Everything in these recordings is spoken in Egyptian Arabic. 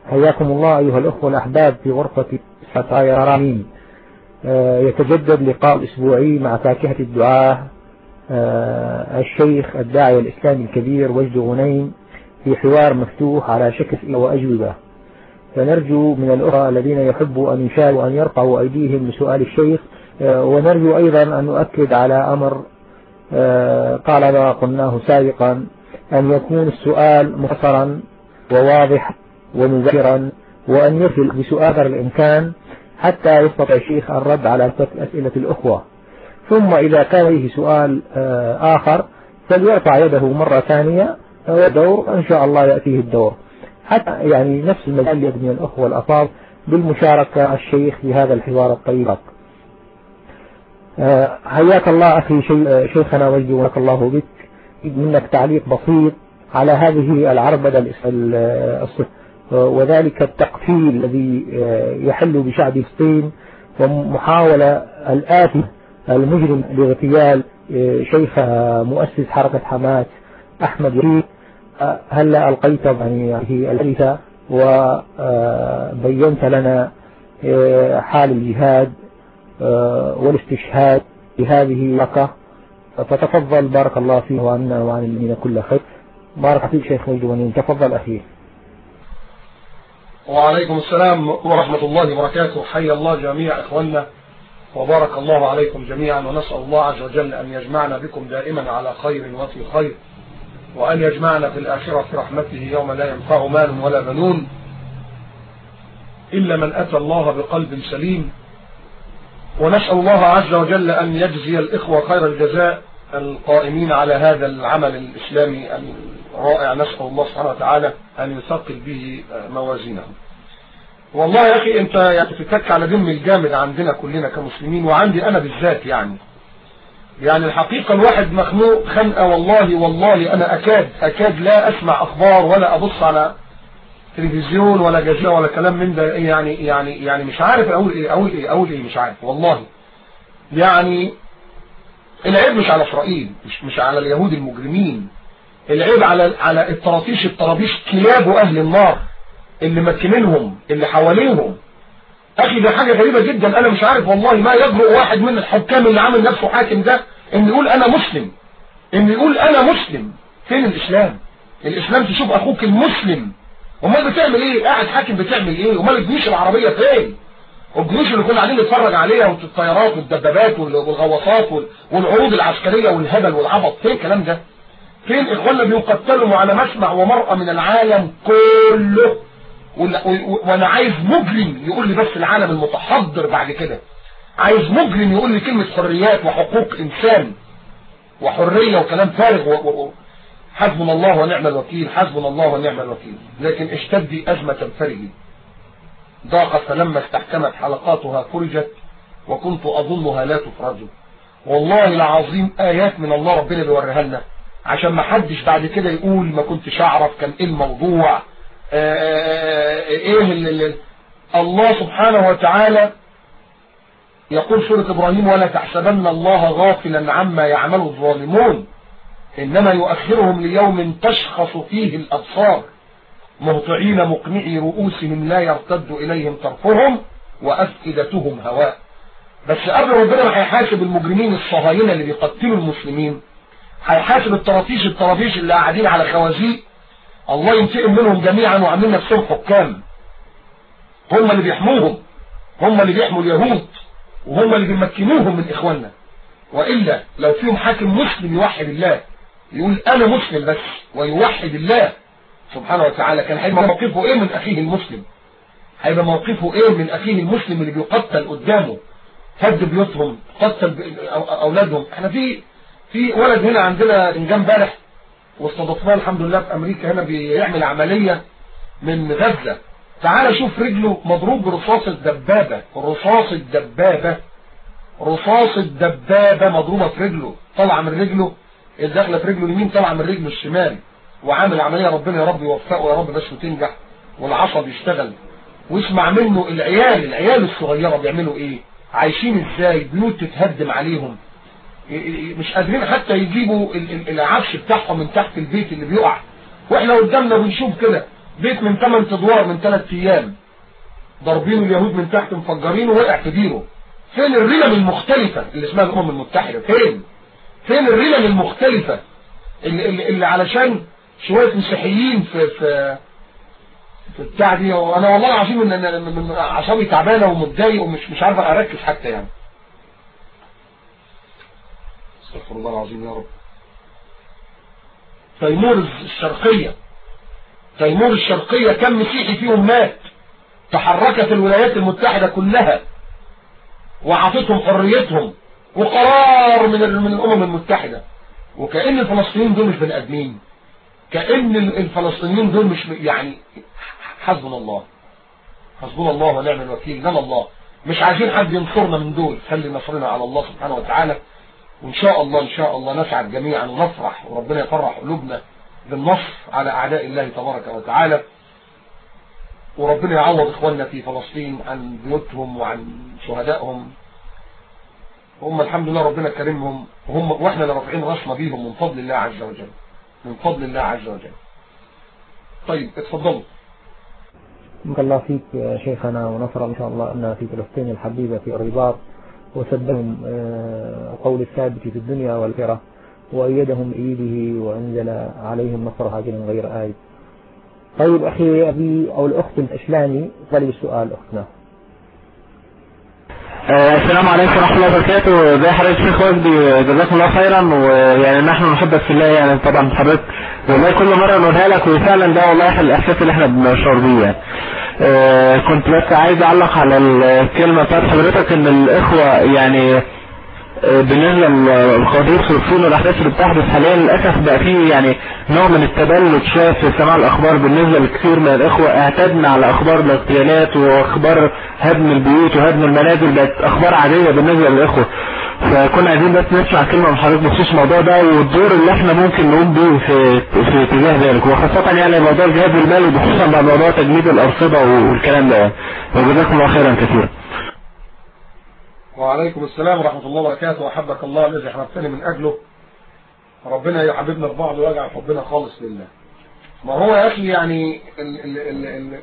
حياكم الله أيها الأخوة الأحباب في غرفة فتايا رامين يتجدد لقاء أسبوعي مع فاكهة الدعاء الشيخ الداعية الإسلامي الكبير وجد غنيم في حوار مفتوح على شكل وأجوبة فنرجو من الأخوة الذين يحبوا أن يشاروا أن يرفعوا أيديهم لسؤال الشيخ ونرجو أيضا أن نؤكد على أمر قال ما قلناه سابقا أن يكون السؤال مختصرا وواضح ومبكرا وأن يصل بسؤال الإمكان حتى يستطيع الشيخ الرد على أسئلة الأخوة ثم إذا كان فيه سؤال آخر فليرفع يده مرة ثانية ودور إن شاء الله يأتيه الدور حتى يعني نفس المجال من الأخوة الأفاضل بالمشاركة الشيخ في هذا الحوار الطيب حياك الله أخي شيخنا وجدي ولك الله بك منك تعليق بسيط على هذه العربدة الصف وذلك التقفيل الذي يحل بشعب فلسطين ومحاولة الآتي المجرم لاغتيال شيخ مؤسس حركة حماس أحمد يحيى هل ألقيت يعني هذه الحديثة وبينت لنا حال الجهاد والاستشهاد بهذه اللقة فتفضل بارك الله فيه وعنا وعن المؤمنين كل خير بارك فيك شيخ مجد تفضل أخي وعليكم السلام ورحمة الله وبركاته حي الله جميع إخواننا وبارك الله عليكم جميعا ونسأل الله عز وجل أن يجمعنا بكم دائما على خير وفي خير وأن يجمعنا في الآخرة في رحمته يوم لا ينفع مال ولا بنون إلا من أتى الله بقلب سليم ونسأل الله عز وجل أن يجزي الإخوة خير الجزاء القائمين على هذا العمل الإسلامي الرائع نسأل الله سبحانه وتعالى أن يثقل به موازينهم والله يا أخي أنت يعني تتك على دم الجامد عندنا كلنا كمسلمين وعندي أنا بالذات يعني يعني الحقيقة الواحد مخنوق خنقة والله والله أنا أكاد أكاد لا أسمع أخبار ولا أبص على تلفزيون ولا جزيرة ولا كلام من ده يعني يعني يعني مش عارف أقول إيه أقول إيه أقول إيه مش عارف والله يعني العيب مش على إسرائيل مش مش على اليهود المجرمين العيب على على الطراطيش الطرابيش كلاب أهل النار اللي مكنينهم اللي حواليهم أخي ده حاجة غريبة جدا أنا مش عارف والله ما يجرؤ واحد من الحكام اللي عامل نفسه حاكم ده إن يقول أنا مسلم إن يقول أنا مسلم فين الإسلام الإسلام تشوف أخوك المسلم امال بتعمل ايه قاعد حاكم بتعمل ايه امال الجيوش العربية فين الجيوش اللي كنا قاعدين نتفرج عليها والطيارات والدبابات والغواصات والعروض العسكرية والهبل والعبط فين الكلام ده فين اخواننا بيقتلوا على مسمع ومرأة من العالم كله وانا عايز مجرم يقول لي بس العالم المتحضر بعد كده عايز مجرم يقول لي كلمة حريات وحقوق انسان وحرية وكلام فارغ و... و... حسبنا الله ونعم الوكيل حسبنا الله ونعم الوكيل لكن اشتدي أزمة فرجي ضاقت فلما استحكمت حلقاتها فرجت وكنت أظنها لا تفرج والله العظيم آيات من الله ربنا بيوريها لنا عشان ما حدش بعد كده يقول ما كنتش أعرف كان إيه الموضوع إيه اللي الله سبحانه وتعالى يقول سورة إبراهيم ولا تحسبن الله غافلا عما يعمل الظالمون إنما يؤخرهم ليوم تشخص فيه الأبصار مهطعين مقنعي رؤوسهم لا يرتد إليهم طرفهم وأفئدتهم هواء بس قبل ربنا ما هيحاسب المجرمين الصهاينة اللي بيقتلوا المسلمين هيحاسب الطراطيش الطرابيش اللي قاعدين على خوازيق الله ينتقم منهم جميعا وعاملين نفسهم حكام هم اللي بيحموهم هم اللي بيحموا اليهود وهم اللي بيمكنوهم من إخواننا وإلا لو فيهم حاكم مسلم يوحد الله يقول انا مسلم بس ويوحد الله سبحانه وتعالى كان هيبقى موقفه ايه من اخيه المسلم هيبقى موقفه ايه من اخيه المسلم اللي بيقتل قدامه هد بيوتهم قتل اولادهم احنا في في ولد هنا عندنا كان جه امبارح واستضفناه الحمد لله في امريكا هنا بيعمل عملية من غزة تعال شوف رجله مضروب برصاص الدبابة رصاص الدبابة رصاص الدبابة مضروبة في رجله طلع من رجله الداخله في رجله اليمين طالعه من رجله الشمال وعامل عمليه ربنا يا رب يوفقه يا رب بس وتنجح والعصب يشتغل واسمع منه العيال العيال الصغيره بيعملوا ايه عايشين ازاي بيوت تتهدم عليهم مش قادرين حتى يجيبوا العفش بتاعهم من تحت البيت اللي بيقع واحنا قدامنا بنشوف كده بيت من 8 ادوار من 3 ايام ضاربينه اليهود من تحت مفجرينه وقع في ديره فين الرلم المختلفة اللي اسمها الامم المتحدة فين فين الرلم المختلفة اللي, اللي, اللي علشان شوية مسيحيين في في في البتاع دي وانا والله العظيم ان أنا من اعصابي تعبانه ومتضايق ومش مش عارف اركز حتى يعني استغفر الله العظيم يا رب تيمور الشرقية تيمور الشرقية كم مسيحي فيهم مات تحركت الولايات المتحدة كلها وعطتهم حريتهم وقرار من من الامم المتحدة وكأن الفلسطينيين دول مش بني ادمين كأن الفلسطينيين دول مش يعني حسبنا الله حسبنا الله ونعم الوكيل نعم الله مش عايزين حد ينصرنا من دول خلي نصرنا على الله سبحانه وتعالى وإن شاء الله إن شاء الله نسعد جميعا ونفرح وربنا يفرح قلوبنا بالنصر على أعداء الله تبارك وتعالى وربنا يعوض إخواننا في فلسطين عن بيوتهم وعن شهدائهم هم الحمد لله ربنا كرمهم وهم واحنا اللي رافعين راسنا بيهم من فضل الله عز وجل من فضل الله عز وجل طيب اتفضلوا بارك الله فيك يا شيخنا ونصر إن شاء الله أن في فلسطين الحبيبة في الرباط وسدهم قول الثابت في الدنيا والآخرة وأيدهم بإيده وأنزل عليهم نصر هاجر غير آية طيب أخي أبي أو الأخت الإسلامي طلب السؤال أختنا السلام عليكم ورحمة الله وبركاته ازي حضرتك شيخ وجدي جزاكم الله خيرا ويعني نحن نحبك في الله يعني طبعا حضرتك والله كل مرة نقولها لك وفعلا ده والله الإحساس اللي احنا بنشعر بيه يعني. آه كنت بس عايز أعلق على الكلمة بتاعت حضرتك إن الإخوة يعني بالنسبة لقضية فلسطين والأحداث اللي بتحدث حاليا للأسف بقى فيه يعني نوع من التبلد شوية في سماع الأخبار بالنسبة لكثير من الإخوة اعتدنا على أخبار الاغتيالات وأخبار هدم البيوت وهدم المنازل بقت أخبار عادية بالنسبة للإخوة فكنا عايزين بس نسمع كلمة من حضرتك بخصوص الموضوع ده والدور اللي احنا ممكن نقوم بيه في في اتجاه ذلك وخاصة يعني موضوع الجهاد المالي وخصوصا بعد موضوع تجميد الأرصدة والكلام ده وجزاكم الله خيرا كثيرا. وعليكم السلام ورحمة الله وبركاته وحبك الله الذي حببتني من أجله ربنا يحببنا في بعض ويجعل حبنا خالص لله ما هو يا أخي يعني ال ال ال ال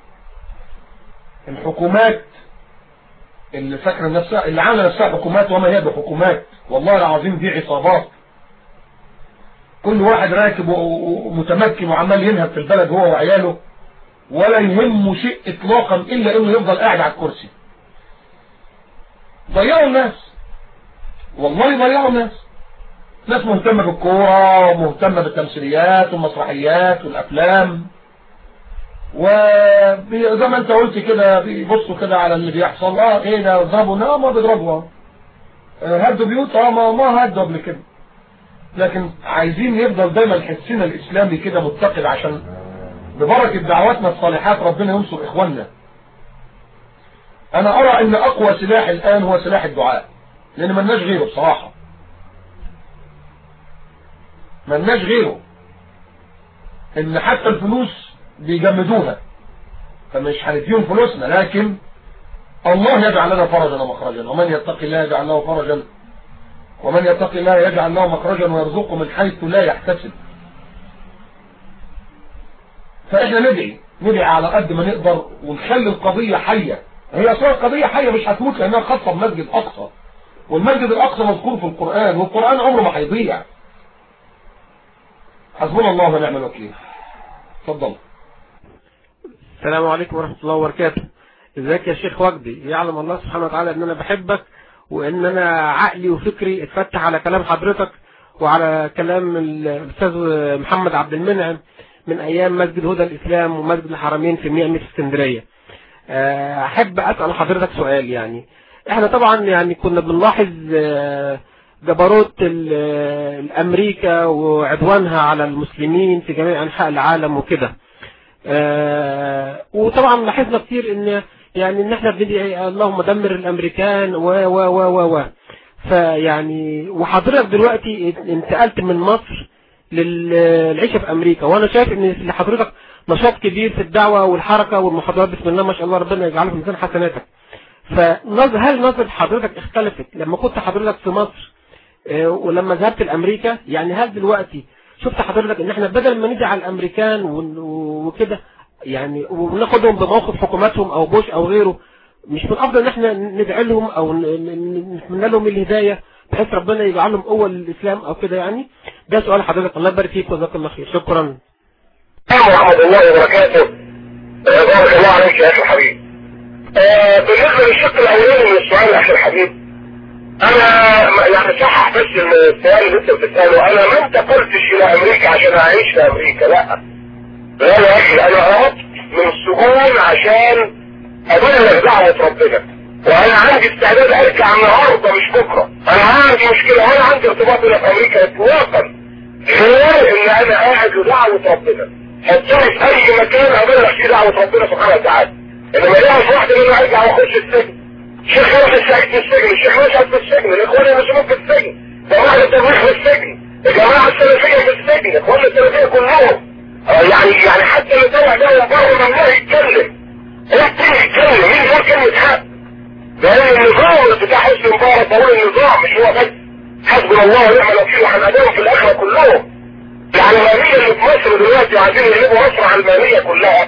الحكومات اللي فاكره نفسها اللي عامله نفسها حكومات وما هي بحكومات والله العظيم دي عصابات كل واحد راكب ومتمكن وعمال ينهب في البلد هو وعياله ولا يهمه شيء اطلاقا الا انه يفضل قاعد على الكرسي ضيعوا الناس والله ضيعوا الناس ناس مهتمة بالكورة ومهتمة بالتمثيليات والمسرحيات والأفلام وزي ما انت قلت كده بيبصوا كده على اللي بيحصل اه ايه ده ضربوا لا ما بيضربوا هدوا بيوت اه ما ما هدوا قبل كده لكن عايزين يفضل دايما حسنا الاسلامي كده متقد عشان ببركة دعواتنا الصالحات ربنا ينصر اخواننا انا ارى ان اقوى سلاح الان هو سلاح الدعاء لان ملناش غيره بصراحة ملناش غيره ان حتى الفلوس بيجمدوها فمش هنديهم فلوسنا لكن الله يجعل لنا فرجا ومخرجا ومن يتق الله يجعل له فرجا ومن يتق الله يجعل له مخرجا ويرزقه من حيث لا يحتسب فاحنا ندعي ندعي على قد ما نقدر ونخلي القضية حية هي اصلا القضية حية مش هتموت لانها خاصة بمسجد اقصى والمسجد الاقصى مذكور في القرآن والقرآن عمره ما هيضيع حسبنا الله ونعم الوكيل اتفضل السلام عليكم ورحمة الله وبركاته ازيك يا شيخ وجدي يعلم الله سبحانه وتعالى ان انا بحبك وان انا عقلي وفكري اتفتح على كلام حضرتك وعلى كلام الاستاذ محمد عبد المنعم من ايام مسجد هدى الاسلام ومسجد الحرمين في ميامي في اسكندريه احب اسال حضرتك سؤال يعني احنا طبعا يعني كنا بنلاحظ جبروت الامريكا وعدوانها على المسلمين في جميع انحاء العالم وكده وطبعا لاحظنا كتير ان يعني ان احنا بندعي اللهم دمر الامريكان و و و و و فيعني وحضرتك دلوقتي انتقلت من مصر للعيشه في امريكا وانا شايف ان لحضرتك نشاط كبير في الدعوه والحركه والمحاضرات بسم الله ما شاء الله ربنا يجعله في ميزان حسناتك فهل نظرة حضرتك اختلفت لما كنت حضرتك في مصر ولما ذهبت لامريكا يعني هل دلوقتي شفت حضرتك ان احنا بدل ما ندعي على الامريكان وكده يعني وناخدهم بموقف حكوماتهم او بوش او غيره مش من الافضل ان احنا ندعي لهم او ن- ن- نتمنى لهم الهدايه بحيث ربنا يجعلهم قوه للاسلام او كده يعني ده سؤال حضرتك الله يبارك فيك وجزاك الله خير شكرا ورحمة الله وبركاته آه، بارك الله عليك يا أخي الحبيب آه، بالنسبة للشق الأولاني من السؤال يا أخي الحبيب أنا م- يعني صحح بس السؤال اللي أنت بتسأله أنا ما انتقلتش إلى أمريكا عشان أعيش في أمريكا لا لا يا أخي أنا هربت من السجون عشان أبلغ دعوة ربنا وأنا عندي استعداد أرجع النهاردة مش بكرة أنا عندي مشكلة وأنا عندي ارتباط هنا في أمريكا إطلاقا غير ان انا قاعد لدعوة ربنا حطوني في اي مكان ابلغ فيه دعوة ربنا سبحانه وتعالى انما يعرف واحد ان انا ارجع واخش السجن الشيخ يروح السجن في السجن الشيخ يشهد في السجن الاخوان المسلمين في السجن جماعة التبليغ في السجن الجماعة السلفية في السجن اخوان السلفية كلهم آه يعني يعني حتى اللي طلع ده من بره ممنوع يتكلم ايه يتكلم مين يقول كلمة حق لان النظام بتاع حسن مبارك هو النظام مش هو بس حسبنا الله ونعم الوكيل وهناديهم في الاخره كلهم العلمانيه اللي في مصر دلوقتي عايزين يجيبوا مصر علمانيه كلها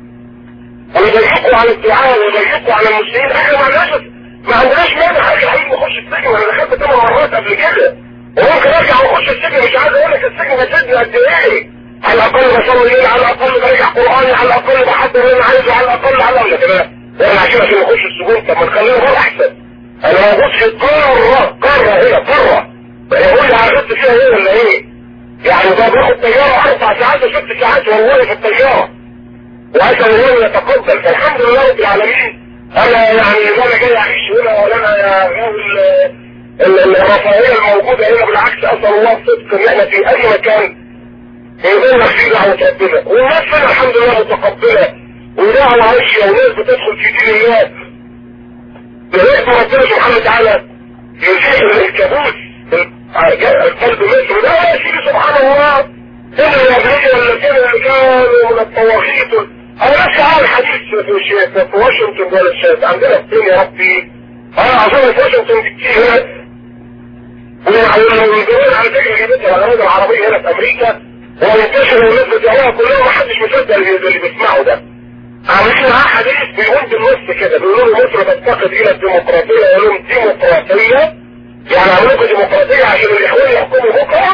ويضيقوا على الدعاء ويضيقوا على المسلمين احنا ما عندناش ما عندناش مانع اخي عايز نخش السجن انا دخلت ثمان مرات قبل كده وممكن ارجع واخش السجن مش عايز اقول لك السجن ده سجن قد ايه على الاقل بصلي الليل على الاقل برجع قراني على الاقل بحضر اللي انا عايزه على الاقل على ولا كده وانا عشان عشان اخش السجون طب ما نخليه هو احسن انا موجود في قاره قاره هنا قاره يقول لي عرفت فيها ايه ولا ايه يعني ده باخد طياره اربع ساعات وست ساعات والله في الطياره واسال الله يتقبل فالحمد لله رب العالمين انا يعني لا انا جاي اعيش هنا ولا انا يا غاوي ال- ال- الرفاهيه الموجوده هنا بالعكس اسال الله الصدق ان احنا في اي مكان يقول لك فيه دعوه ربنا والناس هنا الحمد لله متقبله ودعوه عايشه وناس بتدخل في دين الله بغير ربنا سبحانه وتعالى يزيح الكابوس القلب مصر ده يا سيدي سبحان الله إن الأبرياء الذين كانوا من الطواغيت أنا لسه عامل حديث في الشيخ في واشنطن ولا الشيخ عندنا في فين يا ربي أنا أظن في واشنطن كتير هنا والجمهور على فكرة جابتها الأراضي العربية هنا في أمريكا ومنتشر والناس بتقراها كلها محدش مصدق اللي اللي بيسمعوا ده عاملين معاه حديث بيقول بالنص كده بيقولوا مصر تفتقد الى الديمقراطيه يقول لهم ديمقراطيه يعني عملوكوا ديمقراطيه عشان الاخوان يحكموا بكره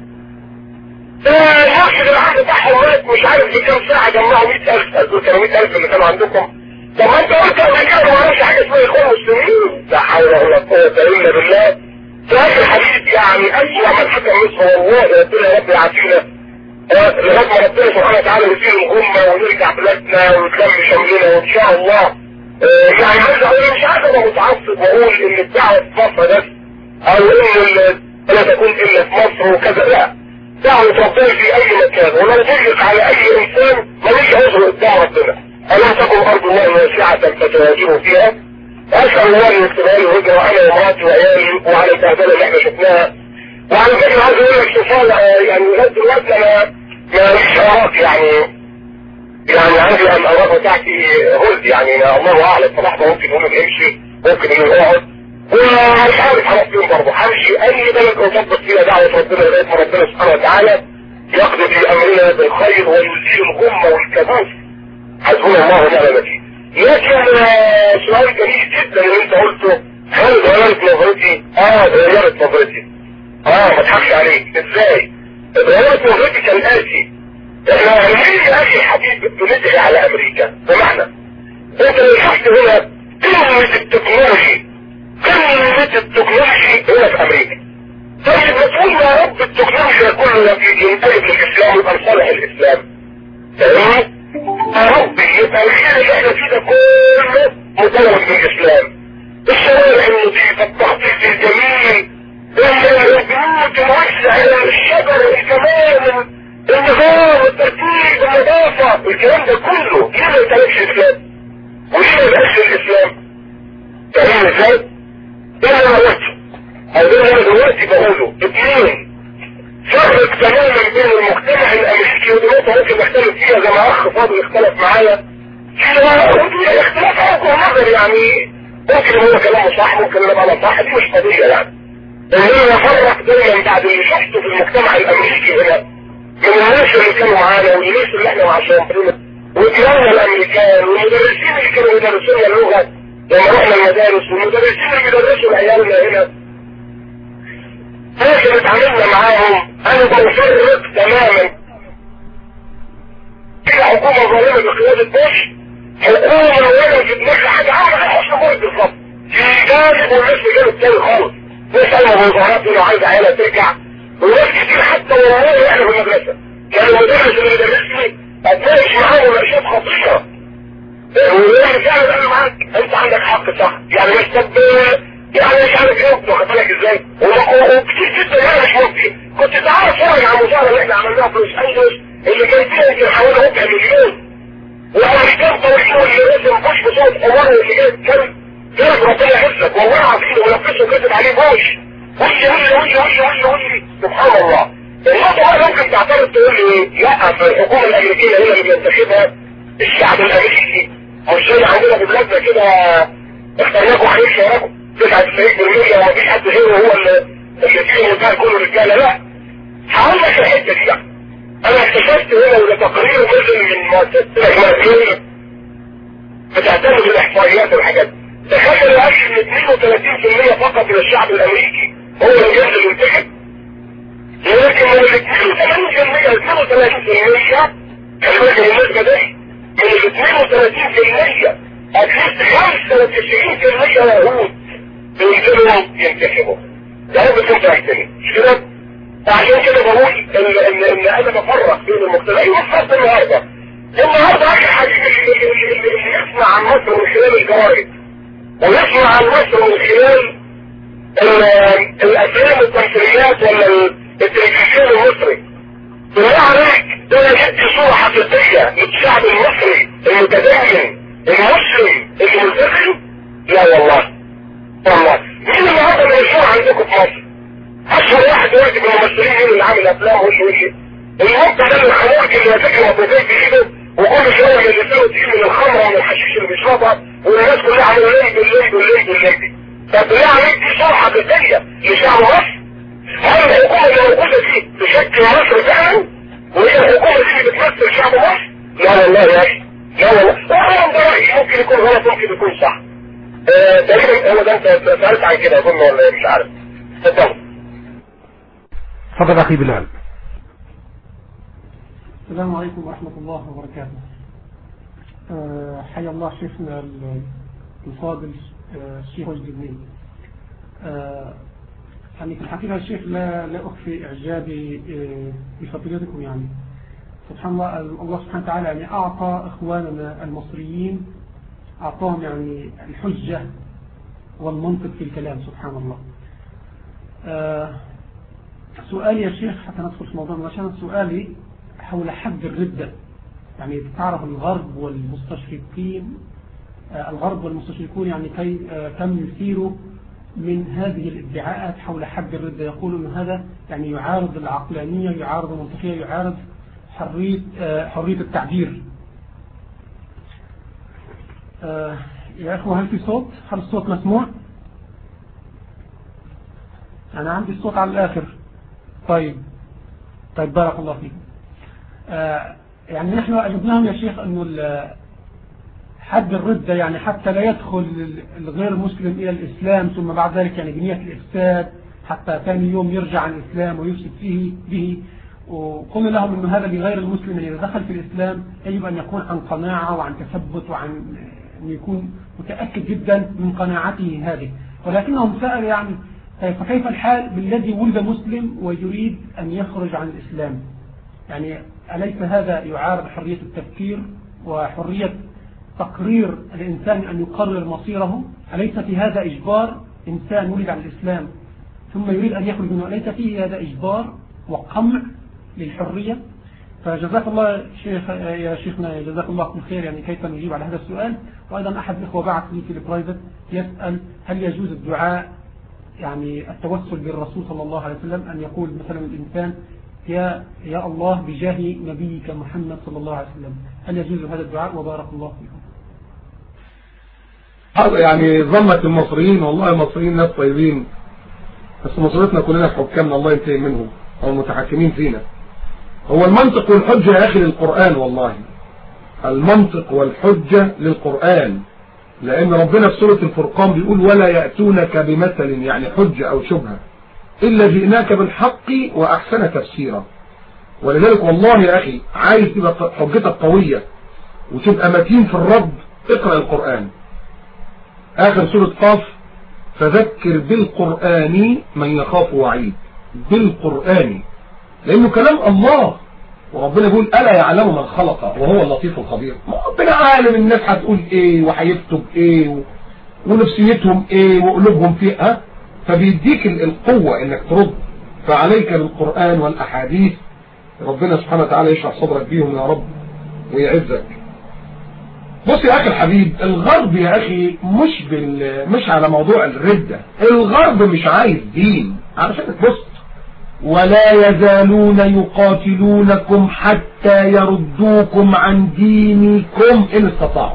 آه، المرشد العام بتاعهم مات مش عارف في كام ساعه جمعوا 100000 قالوا كانوا 100000 اللي كانوا عندكم طب ما انت قلت قبل كده ما اعرفش حاجه اسمها اخوان مسلمين لا حول ولا قوه الا بالله فهذا الحديث يعني اسوء من حكم مصر والله ربنا يا رب يعافينا لغايه ما ربنا سبحانه وتعالى يثير الامه ونرجع بلادنا ونتلم شملنا وان شاء الله آه، يعني عايز اقول مش عايز ابقى متعصب واقول ان الدعوه في مصر بس او ان ال- لا تكون الا في مصر وكذا لا دعوة ربنا في اي مكان ولو ضيق على اي انسان ماليش عذر قدام ربنا الا تكن ارض الله واسعة فتواجهوا فيها اسال الله ان يكتبها لي هجرة انا ومراتي وعيالي وعلى البهدله اللي احنا شفناها وعلى فكرة عايز اقول لك سؤال آه، يعني لغايه دلوقتي انا ماليش عراق يعني يعني عندي الأوراق بتاعتي هولد يعني الله أعلم فلحظة ممكن يقول لك امشي ممكن يقول اقعد ومش عارف هروح فين برضه همشي أي بلد أطبق فيها دعوة ربنا لغاية ما ربنا سبحانه وتعالى يقضي في أمرنا بالخير ويزيل الغمة والكابوس حسبنا الله ونعم الوكيل لكن آه، سؤال جميل جدا اللي أنت قلته هل غيرت نظرتي؟ اه غيرت نظرتي اه ما تضحكش عليك ازاي؟ غيرت نظرتي كالآتي احنا ليه يا اخي حبيب بندعي على امريكا بمعنى انت لو شفت هنا قمة التكنولوجي قمة التكنولوجي هنا في امريكا طيب ما تقول يا رب التكنولوجيا كله ينقلب للاسلام يبقى لصالح الاسلام فاهمني؟ يا رب يبقى الخير اللي احنا فيه ده كله مكون من الاسلام الشوارع النظيفة التخطيط الجميل البيوت الوسع الشجر الجمال النظام الترتيب النظافة الكلام ده كله ليه ما يتعلمش الاسلام وليه ما يبقاش الاسلام فاهم ازاي؟ ده اللي انا قلته او ده اللي انا دلوقتي بقوله اثنين فرق تماما بين المجتمع الامريكي ودلوقتي ممكن نختلف فيها زي ما اخ فاضل اختلف معايا في اختلاف عقل نظر يعني ممكن هو كلامه صح ممكن انا انا صح دي مش قضيه يعني انما فرق دايما بعد اللي شفته في المجتمع الامريكي هنا من الناس اللي كانوا معانا والناس اللي احنا معاشرهم وجيراننا الامريكان والمدرسين اللي كانوا يدرسونا اللغه لما رحنا المدارس والمدرسين اللي بيدرسوا لعيالنا هنا احنا اتعاملنا معاهم انا بفرق تماما كده حكومه ظالمه بقياده بوش حكومه ولا في دماغها حاجه عامله حسن مبارك بالظبط في جانب والناس في جانب تاني خالص نسال الوزارات لو عايزه عيالها ترجع وناس كتير حتى والله احنا في المدرسه كان المدرس اللي يدرسني اتناقش معاه مناقشات خطيره ويقول فعلا انا معاك انت عندك حق صح يعني مش طب يعني مش عارف ايه واخد بالك ازاي وكتير جدا انا مش ممكن كنت تعرف اتفرج على المظاهره اللي احنا عملناها في لوس انجلوس اللي كان فيها يمكن حوالي ربع مليون وامريكان طويلين اللي رسم بوش بصوت اولا اللي جايب كان كانت ربنا يحفظك والله العظيم ولبسه كاتب عليه بوش وش وش وش وش وش وش سبحان الله النقطة بقى ممكن تعترض تقول لي لا في الحكومة الأمريكية هنا اللي بينتخبها الشعب الأمريكي مش زي عندنا في بلادنا كده اخترناكم حقيقي شبابكم 99% ومفيش حد غيره هو اللي اللي فيه منتهى كله رجالة لا هقول لك الحتة دي بقى أنا اكتشفت هنا وده تقرير جزء من مؤسسة الإخوانيين بتعتمد الإحصائيات والحاجات دي تخيل يا أخي إن 32% فقط من الشعب الأمريكي هو اللي ينزل ينتخب لكن من ال 82% 32% خلي بالك من النسبة دي من ال 32% أكيد 95% يهود بينزلوا ينتخبوا ده هو بيكون تحتني مش كده؟ عشان كده بقول ان ان ان انا بفرق بين المجتمعين وفرت النهارده النهارده اخر حبيبي اللي, اللي, اللي يسمع عن مصر من خلال الجوائز ويسمع عن مصر من خلال الافلام والتمثيليات ولا التلفزيون المصري بالله عليك ده يدي صورة حقيقية للشعب المصري المتدين المسلم الملتزم لا والله والله مين النهارده اللي مشهور عندكم في مصر؟ اشهر واحد دلوقتي من الممثلين مين اللي عامل افلام وش وش المبدع ده الخمورجي اللي ماسك مطرقين في ايده وكل شويه من لسانه تقيل من الخمره ومن الحشيش اللي بيشربها والناس كلها عامله ليل بالليل بالليل بالليل طب بالله عليك دي صورة حقيقية لشعب مصر هل الحكومة اللي موجودة دي تشكل مصر فعلا؟ وهي الحكومة دي اللي بتمثل شعب مصر؟ لا والله يا اخي لا والله والله ده رأيي ممكن يكون غلط ممكن يكون صح آه تقريبا هو ده انت سألت عن كده اظن ولا مش عارف اتفضل تفضل اخي بلال السلام عليكم ورحمة الله وبركاته أه حيا الله شيخنا الفاضل الشيخ وجد بني أه يعني في الحقيقة الشيخ لا, لا أخفي إعجابي بفضيلتكم يعني سبحان الله الله سبحانه وتعالى يعني أعطى إخواننا المصريين أعطاهم يعني الحجة والمنطق في الكلام سبحان الله أه سؤالي يا شيخ حتى ندخل في موضوع مباشرة سؤالي حول حد الردة يعني تعرف الغرب والمستشرقين الغرب والمستشركون يعني كي كم يثيروا من هذه الادعاءات حول حد الردة يقولوا أن هذا يعني يعارض العقلانية يعارض المنطقية يعارض حرية, حرية التعبير يا أخوة هل في صوت هل الصوت مسموع أنا عندي الصوت على الآخر طيب طيب بارك الله فيكم يعني نحن أجبناهم يا شيخ أنه حد الردة يعني حتى لا يدخل الغير مسلم إلى الإسلام ثم بعد ذلك يعني بنية الإفساد حتى ثاني يوم يرجع عن الإسلام ويفسد فيه به وقلنا لهم أن هذا لغير المسلم إذا دخل في الإسلام يجب أن يكون عن قناعة وعن تثبت وعن أن يكون متأكد جدا من قناعته هذه ولكنهم سألوا يعني فكيف الحال بالذي ولد مسلم ويريد أن يخرج عن الإسلام يعني أليس هذا يعارض حرية التفكير وحرية تقرير الإنسان أن يقرر مصيره أليس في هذا إجبار إنسان ولد على الإسلام ثم يريد أن يخرج منه أليس فيه هذا إجبار وقمع للحرية فجزاك الله شيخ يا شيخنا جزاك الله كل خير يعني كيف نجيب على هذا السؤال وأيضا أحد الإخوة بعث لي في البرايفت يسأل هل يجوز الدعاء يعني التوسل بالرسول صلى الله عليه وسلم أن يقول مثلا الإنسان يا يا الله بجاه نبيك محمد صلى الله عليه وسلم هل يجوز هذا الدعاء وبارك الله فيكم يعني ظلمت المصريين والله المصريين ناس طيبين بس مصيرتنا كلنا في حكامنا الله ينتهي منهم او المتحكمين فينا هو المنطق والحجة يا اخي للقرآن والله المنطق والحجة للقرآن لأن ربنا في سورة الفرقان بيقول ولا يأتونك بمثل يعني حجة أو شبهة إلا جئناك بالحق وأحسن تفسيرا ولذلك والله يا أخي عايز تبقى حجتك قوية وتبقى متين في الرد اقرأ القرآن آخر سورة قاف فذكر بالقرآن من يخاف وعيد بالقرآن لأنه كلام الله وربنا يقول ألا يعلم من خلق وهو اللطيف الخبير ربنا عالم الناس هتقول ايه وهيكتب ايه و... ونفسيتهم ايه وقلوبهم فيه ها فبيديك القوة انك ترد فعليك بالقرآن والأحاديث ربنا سبحانه وتعالى يشرح صدرك بيهم يا رب ويعزك بص يا أخي الحبيب الغرب يا أخي مش بال... مش على موضوع الردة الغرب مش عايز دين علشان بص ولا يزالون يقاتلونكم حتى يردوكم عن دينكم إن استطاعوا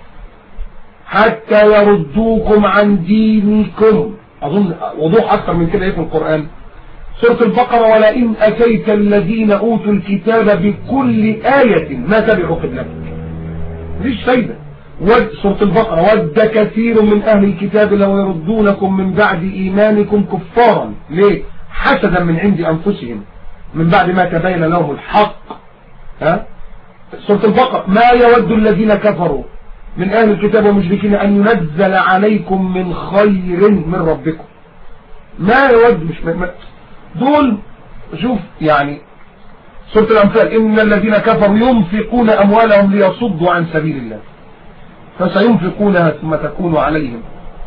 حتى يردوكم عن دينكم أظن وضوح أكثر من كده إيه في القرآن سورة البقرة ولئن أتيت الذين أوتوا الكتاب بكل آية ما تبعوا قبلتك مفيش فايدة ود سورة البقرة ود كثير من أهل الكتاب لو يردونكم من بعد إيمانكم كفارا ليه حسدا من عند أنفسهم من بعد ما تبين لهم الحق ها سورة البقرة ما يود الذين كفروا من أهل الكتاب ومشركين أن ينزل عليكم من خير من ربكم ما يود مش ما دول شوف يعني سورة الأنفال إن الذين كفروا ينفقون أموالهم ليصدوا عن سبيل الله فسينفقونها ثم تكون عليهم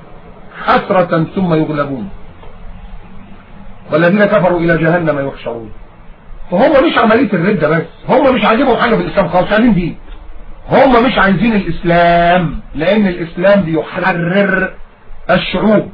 حسرة ثم يغلبون والذين كفروا إلى جهنم يحشرون فهم مش عملية الردة بس هم مش عاجبهم حاجة في الإسلام خالص عايزين دين هم مش عايزين الإسلام لأن الإسلام بيحرر الشعوب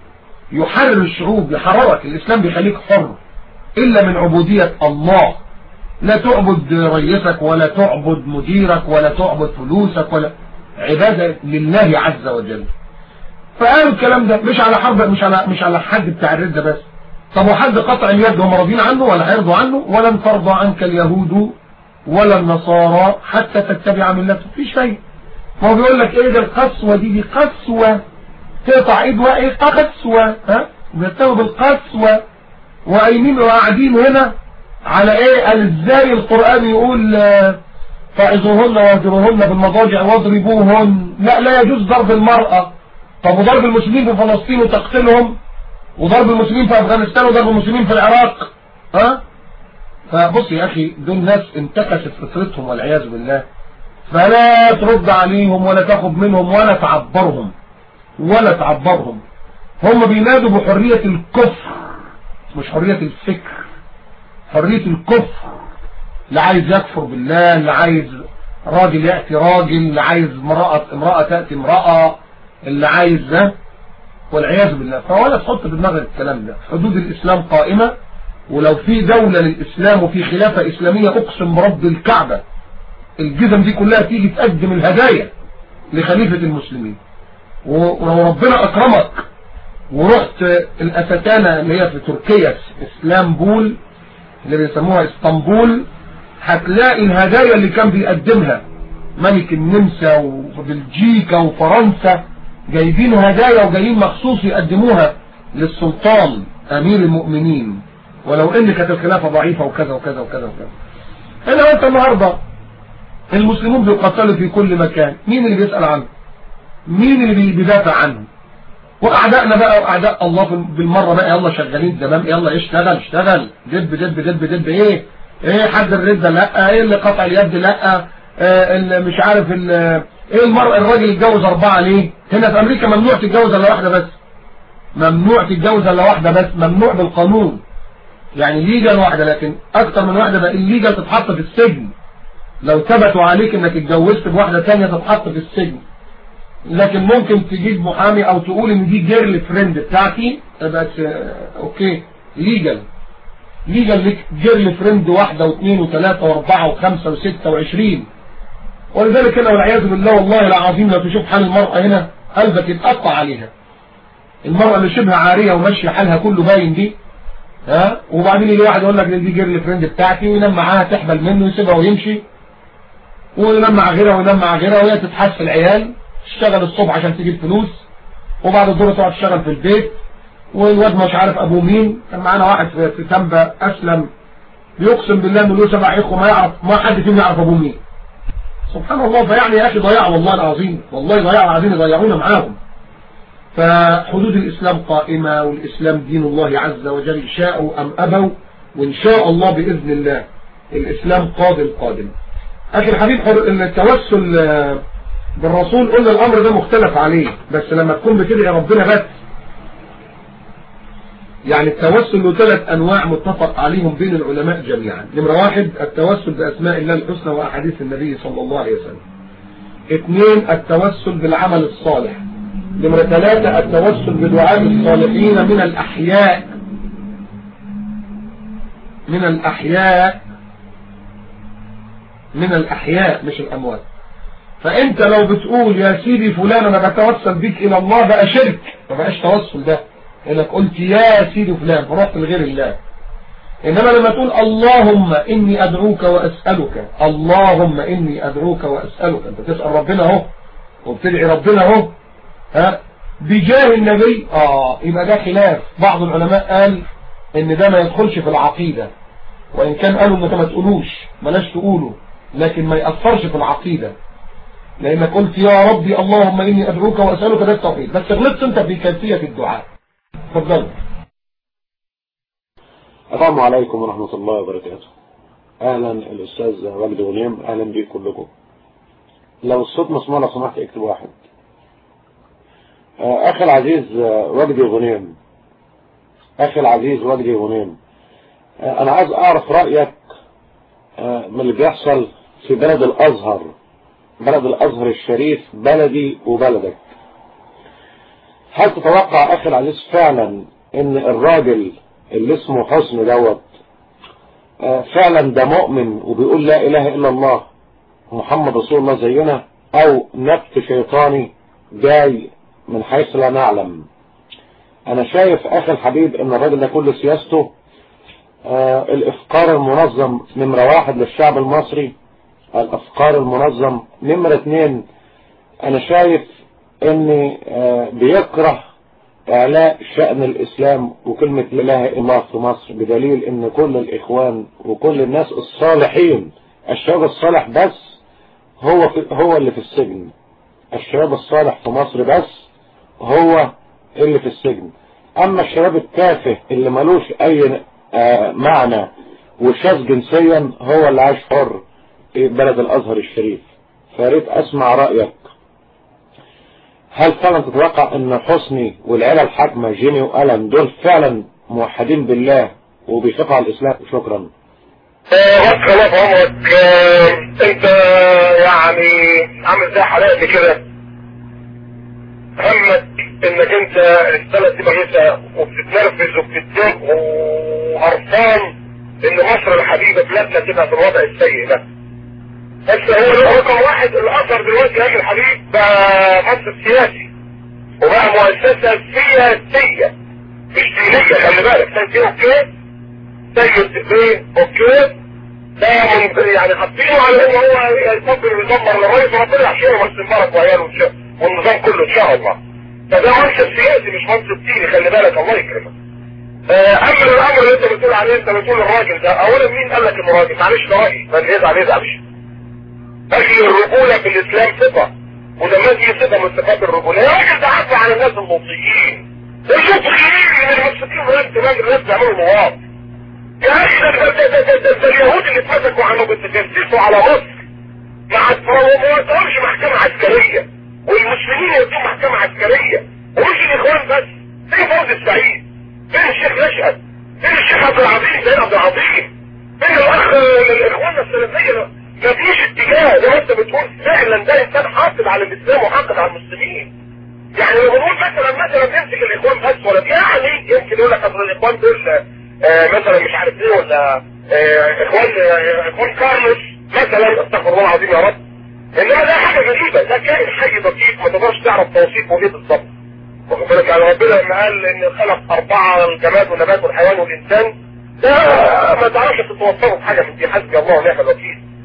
يحرر الشعوب يحررك الإسلام بيخليك حر إلا من عبودية الله لا تعبد رئيسك ولا تعبد مديرك ولا تعبد فلوسك ولا عبادة لله عز وجل فقالوا الكلام ده مش على حرب مش على مش على حد بتاع الردة بس طب وحد قطع اليد هم راضين عنه ولا هيرضوا عنه ولن ترضى عنك اليهود ولا النصارى حتى تتبع ملته مفيش شيء ما هو بيقول لك ايه ده القسوة دي دي قسوة تقطع ايد وايه قسوة ها بيتهم بالقسوة وقايمين وقاعدين هنا على ايه قال ازاي القرآن يقول فاعظوهن واهجروهن بالمضاجع واضربوهن لا لا يجوز ضرب المرأة طب وضرب المسلمين في فلسطين وتقتلهم وضرب المسلمين في افغانستان وضرب المسلمين في العراق ها فبص يا اخي دول ناس انتكست فطرتهم والعياذ بالله فلا ترد عليهم ولا تاخد منهم ولا تعبرهم ولا تعبرهم هم بينادوا بحرية الكفر مش حرية الفكر حرية الكفر اللي عايز يكفر بالله اللي عايز راجل يأتي راجل اللي عايز امرأة امرأة تأتي امرأة اللي عايز ده والعياذ بالله فولا تحط في دماغك الكلام ده حدود الإسلام قائمة ولو في دولة للإسلام وفي خلافة إسلامية أقسم برب الكعبة الجزم دي كلها تيجي تقدم الهدايا لخليفة المسلمين ولو ربنا أكرمك ورحت الأستانة اللي هي في تركيا اسلامبول اللي بيسموها اسطنبول هتلاقي الهدايا اللي كان بيقدمها ملك النمسا وبلجيكا وفرنسا جايبين هدايا وجايين مخصوص يقدموها للسلطان امير المؤمنين ولو ان كانت الخلافة ضعيفة وكذا وكذا وكذا وكذا هنا وانت النهاردة المسلمون بيقتلوا في كل مكان مين اللي بيسأل عنه مين اللي بيدافع عنه واعدائنا بقى واعداء الله بالمرة بقى يلا شغالين تمام يلا اشتغل اشتغل دب دب دب دب ايه ايه حد الردة لا ايه اللي قطع اليد لا اه اللي مش عارف ايه المرأة الراجل يتجوز اربعة ليه هنا في امريكا ممنوع تتجوز الا واحدة بس ممنوع تتجوز الا واحدة بس ممنوع بالقانون يعني ليجل واحدة لكن اكتر من واحدة بقى الليجل تتحط في السجن لو ثبتوا عليك انك اتجوزت بواحدة تانية تتحط في السجن لكن ممكن تجيب محامي او تقول ان دي جيرل فريند بتاعتي تبقى اوكي ليجل ليجل لك جيرل فريند واحدة واثنين وثلاثة واربعة وخمسة وستة وعشرين ولذلك هنا والعياذ بالله والله العظيم لو تشوف حال المرأة هنا قلبك يتقطع عليها المرأة اللي شبه عارية وماشية حالها كله باين دي ها وبعدين يجي واحد يقول لك دي جيرل فريند بتاعتي وينام معاها تحبل منه ويسيبها ويمشي وينام مع غيرها وينام مع غيرها وهي تتحس في العيال تشتغل الصبح عشان تجيب فلوس وبعد الظهر تقعد تشتغل في البيت والواد مش عارف ابوه مين كان معانا واحد في في تنبا اسلم بيقسم بالله انه له سبع اخوه ما يعرف ما حد فيهم يعرف ابوه مين سبحان الله فيعني يا اخي ضياع والله العظيم والله ضياع العظيم يضيعونا معاهم فحدود الاسلام قائمه والاسلام دين الله عز وجل شاءوا ام ابوا وان شاء الله باذن الله الاسلام قادم قادم اخي الحبيب حر- التوسل آه، بالرسول قلنا الامر ده مختلف عليه بس لما تكون بتدعي ربنا بس يعني التوسل له ثلاث انواع متفق عليهم بين العلماء جميعا نمرة واحد التوسل باسماء الله الحسنى واحاديث النبي صلى الله عليه وسلم اثنين التوسل بالعمل الصالح نمرة ثلاثة التوسل بدعاء الصالحين من الاحياء من الاحياء من الاحياء مش الاموات فانت لو بتقول يا سيدي فلان انا بتوسل بيك الى الله بقى شرك ما بقاش توسل ده انك قلت يا سيدي فلان فرحت لغير الله انما لما تقول اللهم اني ادعوك واسالك اللهم اني ادعوك واسالك انت تسال ربنا اهو وبتدعي ربنا اهو ها بجاه النبي اه يبقى ده خلاف بعض العلماء قال ان ده ما يدخلش في العقيده وان كان قالوا انك ما تقولوش بلاش تقوله لكن ما يأثرش في العقيده لانك قلت يا ربي اللهم اني ادعوك واسالك ده التوحيد بس غلطت انت في كيفيه الدعاء اتفضل السلام عليكم ورحمة الله وبركاته أهلا الأستاذ وجدي غنيم أهلا بيك كلكم لو الصوت مسموع لو سمحت اكتب واحد آه، أخي العزيز آه، وجدي غنيم أخي العزيز وجدي غنيم آه، أنا عايز أعرف رأيك آه، من اللي بيحصل في بلد الأزهر بلد الأزهر الشريف بلدي وبلدك هل تتوقع أخي العزيز فعلا إن الراجل اللي اسمه حسن دوت آه، فعلا ده مؤمن وبيقول لا إله إلا الله محمد رسول الله زينا أو نبت شيطاني جاي من حيث لا نعلم أنا شايف أخي الحبيب إن الراجل ده كل سياسته آه، الإفقار المنظم نمرة واحد للشعب المصري الأفكار المنظم نمرة اتنين أنا شايف إن آه، بيكره إعلاء شأن الإسلام وكلمة لا إله إلا الله في مصر بدليل إن كل الإخوان وكل الناس الصالحين الشباب الصالح بس هو في هو اللي في السجن الشباب الصالح في مصر بس هو اللي في السجن أما الشباب التافه اللي ملوش أي آه، معنى وشاذ جنسيا هو اللي عايش حر في بلد الأزهر الشريف فياريت أسمع رأيك هل فعلا تتوقع ان حسني والعيلة الحاكمة جيمي وألم دول فعلا موحدين بالله وبيثقوا على الإسلام شكرا وقت الله في عمرك آه، انت يعني عامل زي حالاتي كده همك انك انت البلد دي ميتة وبتتنرفز وبتتضايق وقرفان ان مصر الحبيبة بلادنا تبقى في الوضع السيء ده بس هو رقم واحد الاثر دلوقتي يا اخي الحبيب بقى منصب سياسي وبقى مؤسسة سياسية مش دينية خلي بالك سياسية اوكي سيد بيه اوكي ده من يعني حاطينه على ان هو يفضل يدمر للرئيس وربنا يحشره بس مبارك وعياله إن شاء- والنظام كله ان شاء الله فده منصب سياسي مش منصب ديني خلي بالك الله يكرمك آه، اما الامر اللي انت بتقول عليه انت بتقول الراجل ده اولا مين قال لك انه راجل معلش ده راجل من يزعل يزعلش اخي الرجولة في الاسلام صفة وده ما دي صفة من صفات الرجولة يا راجل ده عفى عن الناس المطيعين وشوف خير من المسلمين وناس تمام الناس بيعملوا مواقف يا اخي ده ده ده ده ده ده اليهود اللي اتمسكوا عنه بتجسسوا على مصر ما عاد- ما وصلوش محكمة عسكرية والمسلمين يودوا محكمة عسكرية ومش الاخوان بس فين فوز السعيد فين الشيخ نشأت فين الشيخ عبد العظيم زين عبد العظيم فين الاخ الاخوان السلفية ما فيش اتجاه زي ما انت بتقول فعلا ده انسان حافظ على الاسلام وحافظ على المسلمين يعني لو بنقول مثلا مثلا نمسك الاخوان بس ولا يعني يمكن يقول لك اصل الاخوان دول آه مثلا مش عارف ايه ولا آه اخوان آه اخوان كارلوس مثلا استغفر الله العظيم يا رب انما ده حاجه غريبه ده كائن حي دقيق ما تقدرش تعرف توصيفه ايه بالظبط واخد بالك يعني ربنا لما قال ان خلق اربعه الجماد والنبات والحيوان والانسان ده ما تعرفش تتوصفه بحاجه من دي حسبي الله ونعم الوكيل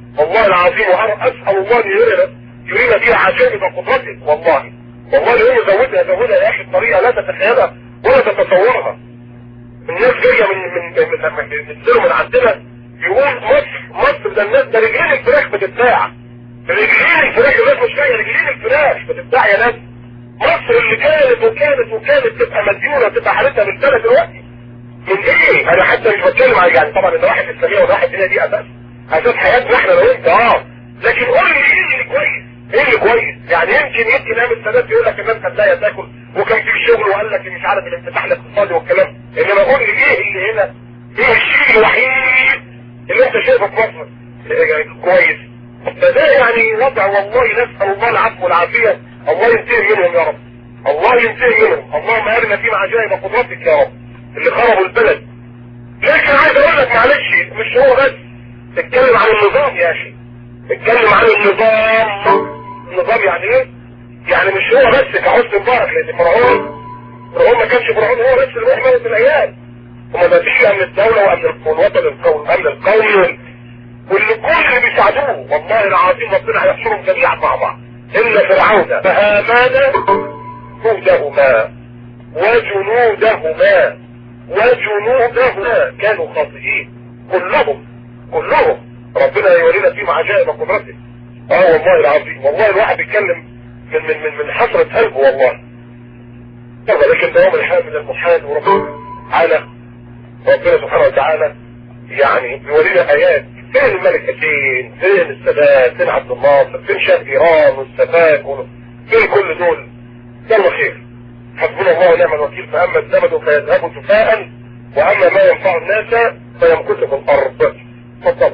والله العظيم واسال الله ان يرينا يرينا فيها عجائب قدرته والله والله يقول يزودها يزودها يا اخي بطريقه لا تتخيلها ولا تتصورها الناس جايه من من من من, من, من عندنا يقول مصر مصر ده الناس ده رجلين الفراخ بتتباع رجلين الفراخ الناس مش جايه رجلين الفراخ بتتباع يا ناس مصر اللي كانت وكانت وكانت تبقى مديونه تبقى حالتها بالسنه دلوقتي من ايه انا حتى مش بتكلم عن يعني طبعا النواحي الاسلاميه والنواحي الدينيه دي اساس اساس حياتنا احنا لو انت اه لكن قول لي ايه اللي كويس ايه اللي كويس يعني يمكن يمكن ايام السادات يقول لك الناس كانت لاقيه تاكل وكان في شغل وقال لك مش عارف الانفتاح الاقتصادي والكلام انما قول لي ايه اللي هنا ايه الشيء الوحيد اللي انت شايفه في مصر يعني كويس فده يعني وضع والله نسال الله العفو والعافيه الله ينتهي منهم يا رب الله ينتهي منهم اللهم ارنا فيهم عجائب قدرتك يا رب اللي خربوا البلد لكن عايز اقول لك معلش مش هو بس اتكلم عن النظام يا اخي اتكلم عن النظام النظام يعني ايه يعني مش هو بس كحسن مبارك لان فرعون فرعون ما كانش فرعون هو بس اللي راح موت الايام وما ده فيش امن الدولة وامن الوطن القومي امن القومي واللي كل اللي بيساعدوه والله العظيم ربنا هيحشرهم جميعا مع بعض الا فرعون فهامان جنودهما وجنودهما وجنودهما كانوا خاطئين كلهم كلهم ربنا يورينا فيهم عجائب قدرته اه والله العظيم والله الواحد بيتكلم من من من من حسرة قلبه والله لكن ده يوم الحال من المحال وربنا تعالى ربنا سبحانه وتعالى يعني بيورينا ايات فين الملك حسين فين السادات فين عبد الناصر فين شاه ايران والسفاك فين كل دول يلا خير حسبنا الله ونعم الوكيل فاما الزمد فيذهب جفاء واما ما ينفع الناس فيمكث في الارض تفضل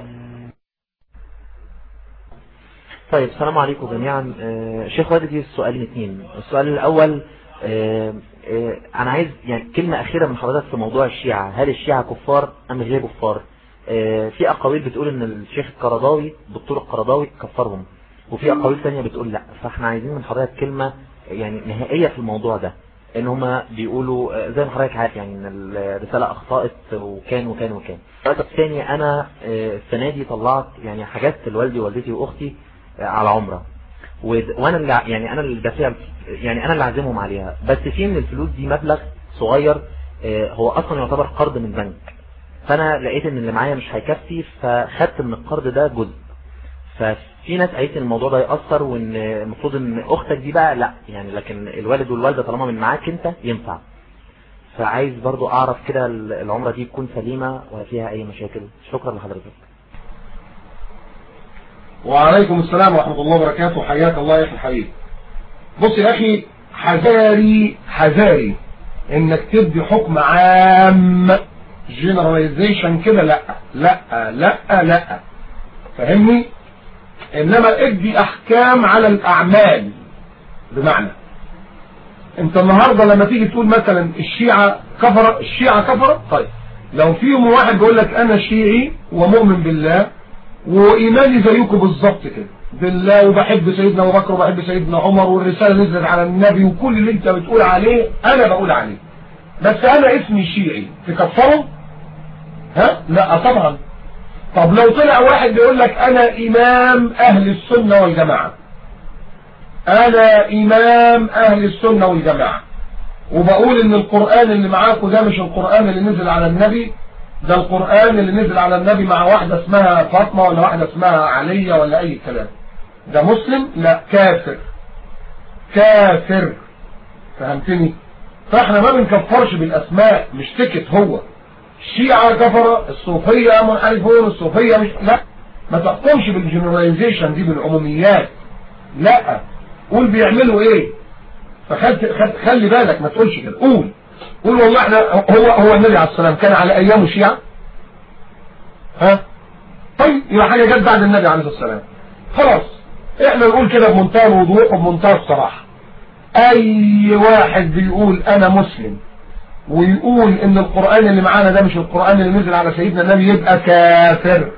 طيب السلام عليكم جميعا آه شيخ والدي السؤالين اثنين السؤال الاول آه آه انا عايز يعني كلمة اخيرة من حضرتك في موضوع الشيعة هل الشيعة كفار ام غير كفار في اقاويل بتقول ان الشيخ القرضاوي الدكتور القرضاوي كفرهم وفي اقاويل ثانيه بتقول لا فاحنا عايزين من حضرتك كلمة يعني نهائية في الموضوع ده ان هما بيقولوا زي ما حضرتك عارف يعني ان الرسالة اخطأت وكان وكان وكان الثاني انا السنة دي طلعت يعني حاجات لوالدي ووالدتي واختي على عمرة وانا اللي يعني انا اللي دافع يعني انا اللي عازمهم عليها بس في من الفلوس دي مبلغ صغير هو اصلا يعتبر قرض من بنك فانا لقيت ان اللي معايا مش هيكفي فخدت من القرض ده جزء ففي ناس قالت ان الموضوع ده يأثر وان المفروض ان اختك دي بقى لا يعني لكن الوالد والوالدة طالما من معاك انت ينفع فعايز برضو اعرف كده العمرة دي تكون سليمة ولا فيها اي مشاكل شكرا لحضرتك وعليكم السلام ورحمة الله وبركاته حياك الله يا اخي الحبيب بص يا اخي حذاري حذاري انك تدي حكم عام جنراليزيشن كده لا لا لا لا فهمني انما ادي احكام على الاعمال بمعنى انت النهاردة لما تيجي تقول مثلا الشيعة كفر الشيعة كفر طيب لو فيهم واحد بيقول لك انا شيعي ومؤمن بالله وايماني زيكم بالظبط كده بالله وبحب سيدنا ابو بكر وبحب سيدنا عمر والرسالة نزلت على النبي وكل اللي انت بتقول عليه انا بقول عليه بس انا اسمي شيعي تكفره ها لا طبعا طب لو طلع واحد بيقول لك انا امام اهل السنة والجماعة انا امام اهل السنة والجماعة وبقول ان القرآن اللي معاكم ده مش القرآن اللي نزل على النبي ده القرآن اللي نزل على النبي مع واحدة اسمها فاطمة ولا واحدة اسمها علية ولا اي كلام ده مسلم لا كافر كافر فهمتني فاحنا ما بنكفرش بالاسماء مش تكت هو الشيعة كفرة الصوفية منحرفون الصوفية مش لا ما تحكمش بالجنراليزيشن دي بالعموميات لا قول بيعملوا ايه فخد خلي بالك ما تقولش كده قول قول والله احنا هو هو النبي عليه السلام كان على ايامه شيعة ها طيب يبقى حاجة جت بعد النبي عليه السلام خلاص احنا نقول كده بمنتهى الوضوح وبمنتهى الصراحة اي واحد بيقول انا مسلم ويقول ان القرآن اللي معانا ده مش القرآن اللي نزل على سيدنا النبي يبقى كافر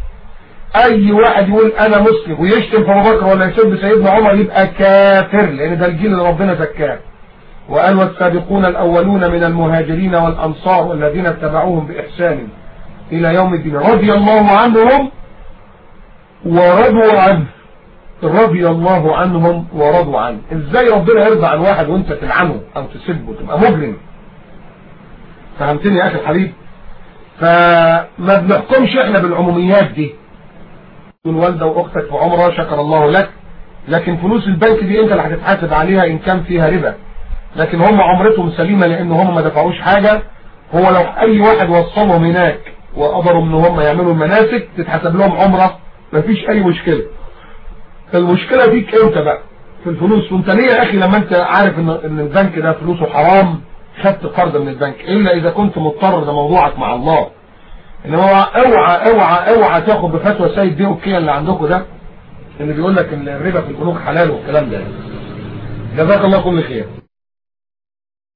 اي واحد يقول انا مسلم ويشتم في ابو بكر ولا يسب سيدنا عمر يبقى كافر لان ده الجيل اللي ربنا زكاه وقال والسابقون الاولون من المهاجرين والانصار والذين اتبعوهم باحسان الى يوم الدين رضي الله عنهم ورضوا عنه رضي الله عنهم ورضوا عنه ازاي ربنا يرضى عن واحد وانت تلعنه او تسبه تبقى مجرم فهمتني يا اخي الحبيب فما بنحكمش احنا بالعموميات دي تكون والده واختك في عمره شكر الله لك لكن فلوس البنك دي انت اللي هتتحاسب عليها ان كان فيها ربا لكن هم عمرتهم سليمة لان هم ما دفعوش حاجة هو لو اي واحد وصلهم هناك وقدروا ان هم يعملوا المناسك تتحسب لهم عمرة مفيش اي مشكلة المشكلة فيك انت بقى في الفلوس وانت ليه يا اخي لما انت عارف ان, إن البنك ده فلوسه حرام خدت قرض من البنك الا اذا كنت مضطر ده موضوعك مع الله انما اوعى اوعى اوعى تاخد بفتوى سيد دي اوكي اللي عندكم ده اللي بيقول لك ان الربا في البنوك حلال والكلام ده جزاك الله كل خير